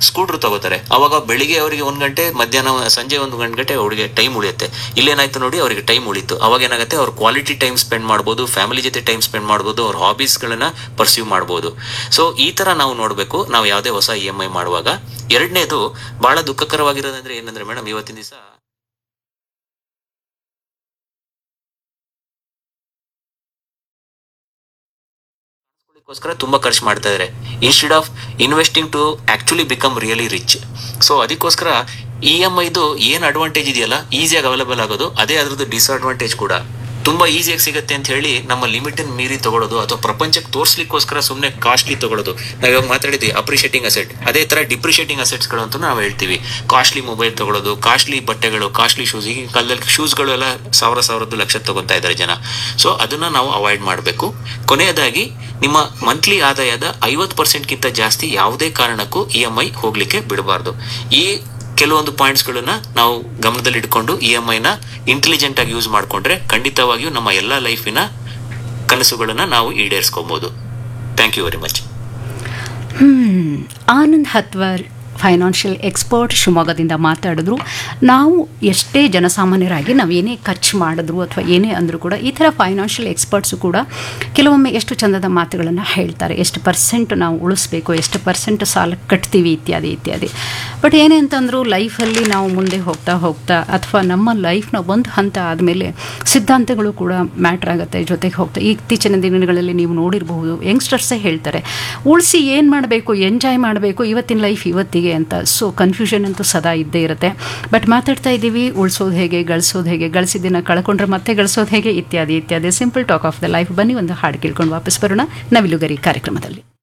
Scooter ತಗೋತಾರೆ ಅವಾಗ ಬೆಳಿಗ್ಗೆ ಅವರಿಗೆ ಒಂದ್ ಗಂಟೆ ಮಧ್ಯಾಹ್ನ ಸಂಜೆ ಒಂದು ಗಂಟೆ ಅವರಿಗೆ ಟೈಮ್ ಉಳಿಯುತ್ತೆ ಇಲ್ಲೇನಾಯ್ತು ನೋಡಿ ಅವರಿಗೆ ಟೈಮ್ ಉಳಿತು ಅವಾಗ ಏನಾಗುತ್ತೆ ಅವ್ರು ಕ್ವಾಲಿಟಿ ಟೈಮ್ ಸ್ಪೆಂಡ್ ಮಾಡ್ಬೋದು ಫ್ಯಾಮಿಲಿ ಜೊತೆ ಟೈಮ್ ಸ್ಪೆಂಡ್ ಮಾಡ್ಬೋದು ಅವ್ರ ಹಾಬೀಸ್ಗಳನ್ನ ಪರ್ಸ್ಯೂ ಮಾಡ್ಬೋದು ಸೊ ಈ ತರ ನಾವು ನೋಡಬೇಕು ನಾವು ಯಾವುದೇ ಹೊಸ ಇ ಎಂ ಐ ಮಾಡುವಾಗ ಎರಡನೇದು ಬಹಳ ದುಃಖಕರವಾಗಿರೋದಂದ್ರೆ ಏನಂದ್ರೆ ಮೇಡಮ್ ಇವತ್ತಿನ ದಿವಸ ಗೋಸ್ಕರ ತುಂಬಾ ಖರ್ಚು ಮಾಡ್ತಾ ಇದ್ದಾರೆ instead of investing to actually become really rich so ಅದಕ್ಕೋಸ್ಕರ ಇ ಎಂ ಐದು ಏನ್ ಅಡ್ವಾಂಟೇಜ್ ಇದೆಯಲ್ಲ ಈಸಿಯಾಗಿ ಅವೈಲೇಬಲ್ ಆಗೋದು ಅದೇ ಅದ್ರದ್ದು ಡಿಸ್ಅಡ್ವಾಂಟೇಜ್ ಕೂಡ ತುಂಬಾ ಈಸಿಯಾಗಿ ಸಿಗುತ್ತೆ ಅಂತ ಹೇಳಿ ನಮ್ಮ ಲಿಮಿಟ್ ಮೀರಿ ತಗೊಳ್ಳೋದು ಅಥವಾ ಪ್ರಪಂಚಕ್ಕೆ ತೋರಿಸ್ಲಿಕ್ಕೋಸ್ಕರ ಸುಮ್ಮನೆ ಕಾಸ್ಟ್ಲಿ ತಗೊಳ್ಳೋದು ನಾವ್ ಇವಾಗ ಮಾತಾಡಿದ್ವಿ ಅಪ್ರಿಷಿಯೇಟಿಂಗ್ ಅಸೆಟ್ ಅದೇ ತರ ಡಿಪ್ರಿಷಿಯೇಟಿಂಗ್ ಅಸೆಟ್ಸ್ಗಳು ಅಂತ ನಾವು ಹೇಳ್ತೀವಿ ಕಾಸ್ಟ್ಲಿ ಮೊಬೈಲ್ ತಗೊಳ್ಳೋದು ಕಾಸ್ಟ್ಲಿ ಬಟ್ಟೆಗಳು ಕಾಸ್ಟ್ಲಿ ಶೂಸ್ ಈಗಿನ ಕಾಲದಲ್ಲಿ ಶೂಸ್ಗಳು ಎಲ್ಲ ಸಾವಿರ ಸಾವಿರದ್ದು ಲಕ್ಷ ತಗೊಂತಾ ಇದ್ದಾರೆ ಜನ ಸೊ ಅದನ್ನ ನಾವು ಅವಾಯ್ಡ್ ಮಾಡಬೇಕು ಕೊನೆಯದಾಗಿ ನಿಮ್ಮ ಮಂತ್ಲಿ ಆದಾಯದ ಐವತ್ತು ಪರ್ಸೆಂಟ್ಗಿಂತ ಜಾಸ್ತಿ ಯಾವುದೇ ಕಾರಣಕ್ಕೂ ಇ ಎಂ ಐ ಹೋಗ್ಲಿಕ್ಕೆ ಬಿಡಬಾರ್ದು ಈ ಕೆಲವೊಂದು ಪಾಯಿಂಟ್ಸ್ಗಳನ್ನ ನಾವು ಗಮನದಲ್ಲಿ ಇಟ್ಕೊಂಡು ಇ ಎಂ ಐನ ಇಂಟೆಲಿಜೆಂಟ್ ಆಗಿ ಯೂಸ್ ಮಾಡ್ಕೊಂಡ್ರೆ ಖಂಡಿತವಾಗಿಯೂ ನಮ್ಮ ಎಲ್ಲ ಲೈಫಿನ ಕನಸುಗಳನ್ನ ನಾವು ಈಡೇರಿಸ್ಕೊಬಹುದು thank you very much hmm. Anand Hathwar financial expert ಶಿವಮೊಗ್ಗದಿಂದ ಮಾತಾಡಿದ್ರು ನಾವು ಎಷ್ಟೇ ಜನಸಾಮಾನ್ಯರಾಗಿ ನಾವು ಏನೇ ಖರ್ಚು ಮಾಡಿದ್ರು ಅಥವಾ ಏನೇ ಅಂದರೂ ಕೂಡ ಈ ಥರ ಫೈನಾನ್ಷಿಯಲ್ ಎಕ್ಸ್ಪರ್ಟ್ಸು ಕೂಡ ಕೆಲವೊಮ್ಮೆ ಎಷ್ಟು ಚಂದದ ಮಾತುಗಳನ್ನು ಹೇಳ್ತಾರೆ ಎಷ್ಟು ಪರ್ಸೆಂಟ್ ನಾವು ಉಳಿಸ್ಬೇಕು ಎಷ್ಟು ಪರ್ಸೆಂಟ್ ಸಾಲ ಕಟ್ತೀವಿ ಇತ್ಯಾದಿ ಇತ್ಯಾದಿ ಬಟ್ ಏನೇ ಅಂತಂದರೂ ಲೈಫಲ್ಲಿ ನಾವು ಮುಂದೆ ಹೋಗ್ತಾ ಹೋಗ್ತಾ ಅಥವಾ ನಮ್ಮ ಲೈಫ್ನ ಒಂದು ಹಂತ ಆದಮೇಲೆ ಸಿದ್ಧಾಂತಗಳು ಕೂಡ ಮ್ಯಾಟ್ರ್ ಆಗುತ್ತೆ ಜೊತೆಗೆ ಹೋಗ್ತಾ ಇತ್ತೀಚಿನ ದಿನಗಳಲ್ಲಿ ನೀವು ನೋಡಿರಬಹುದು ಯಂಗ್ಸ್ಟರ್ಸೇ ಹೇಳ್ತಾರೆ ಉಳಿಸಿ ಏನು ಮಾಡಬೇಕು ಎಂಜಾಯ್ ಮಾಡಬೇಕು ಇವತ್ತಿನ ಲೈಫ್ ಇವತ್ತಿಗೆ ಅಂತ ಸೊ ಕನ್ಫ್ಯೂಷನ್ ಅಂತೂ ಸದಾ ಇದ್ದೇ ಇರುತ್ತೆ ಬಟ್ ಮಾತಾಡ್ತಾ ಇದ್ದೀವಿ ಉಳಿಸೋದು ಹೇಗೆ ಗಳಿಸೋದು ಹೇಗೆ ಗಳಿಸಿದ್ದನ್ನು ಕಳ್ಕೊಂಡ್ರೆ ಮತ್ತೆ ಗಳಿಸೋದು ಹೇಗೆ ಇತ್ಯಾದಿ ಇತ್ಯಾದಿ simple talk of the life ಬನ್ನಿ ಒಂದು ಹಾಡು ಕೇಳ್ಕೊಂಡು ವಾಪಸ್ ಬರೋಣ ನವಿಲುಗರಿ ಕಾರ್ಯಕ್ರಮದಲ್ಲಿ